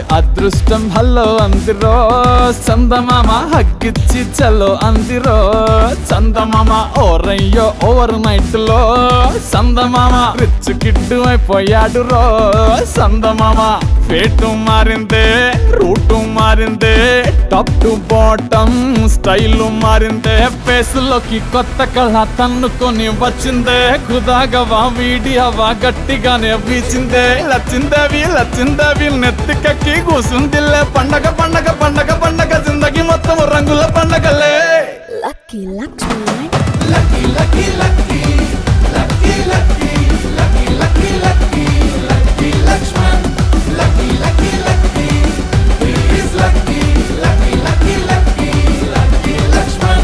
అదృష్టం హల్లో అందిరో చందమామ హగ్గిచ్చి చలో అందిరో చందమామ ఓరయ్యో ఓవర్ నైట్ లో చందమామ రిచ్ కిడ్డు అయిపోయాడు రో చందమామ పేటు మారిందే రూటు మారిందే టాప్ టు బాటమ్ స్టైల్ మారిందే ఫేస్ లోకి కొత్త కళ తన్నుకొని వచ్చిందే కుదాగవా వీడియవా గట్టిగానే వీచిందే లచ్చిందేవి లచ్చిందేవి నెత్తికెక్కి కూసుందిల్లే పండగ పండగ పండగ పండగ జిందగి మొత్తం రంగుల పండగలే Lucky Lakshman. Lucky lucky lucky lucky lucky lucky lucky lucky lucky Lakshman lucky lucky lucky is lucky lucky lucky lucky lucky Lakshman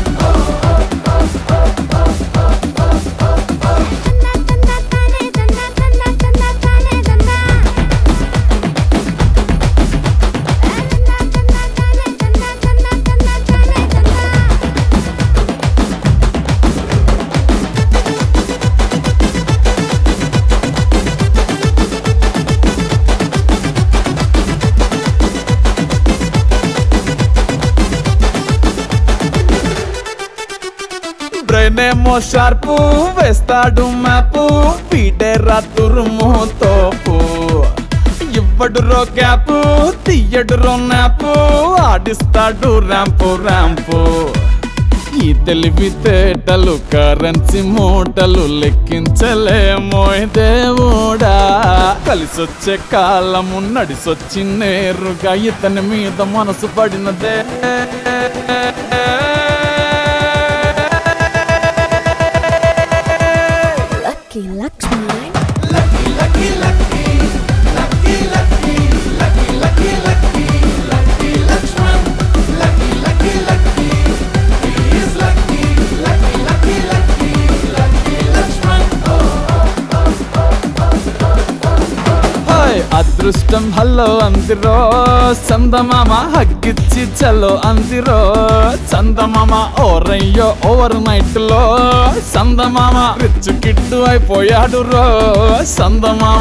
brain ఏమో షార్పు వేస్తాడు మ్యాపు పీటే రాతురుము తోపు ఇవ్వడు రో గ్యాపు తీయడు రో నాపు ఆడిస్తాడు ర్యాంపు ర్యాంపు ఈ తెలివితేటలు కరెన్సీ మూటలు లెక్కించలేమో దేవుడా కలిసొచ్చే కాలము నడిసొచ్చి నేరుగా ఇతని మీద మనసు పడినదే Lucky Lakshman. హాయ్ అదృష్టం హల్లో అందిరో చందమామ హగ్గిచ్చి చలో అందిరో చందమామ ఓరయ్యో ఓవర్ నైట్ లో చందమామ రిచ్ కిడ్డు అయిపోయాడు రో చందమామ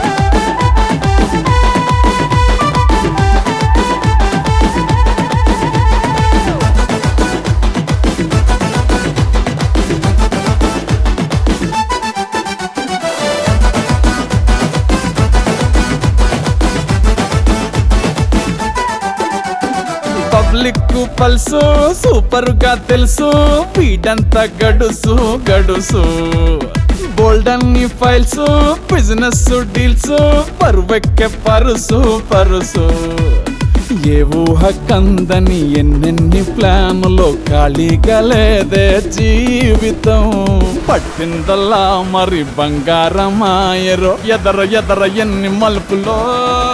పబ్లిక్ పల్సు సూపర్ గా తెలుసు వీడంతా గడుసు గడుసు బోల్డ్ అన్ని ఫైల్స్ బిజినెస్ డీల్స్ పరువెక్కే పరుసు పరుసు ఏ ఊహ కందని ఎన్నెన్ని ప్లానులో ఖాళీగా లేదే జీవితం పట్టిందల్లా మరి బంగారమాయరో ఎదర ఎదర ఎన్ని మలుపులో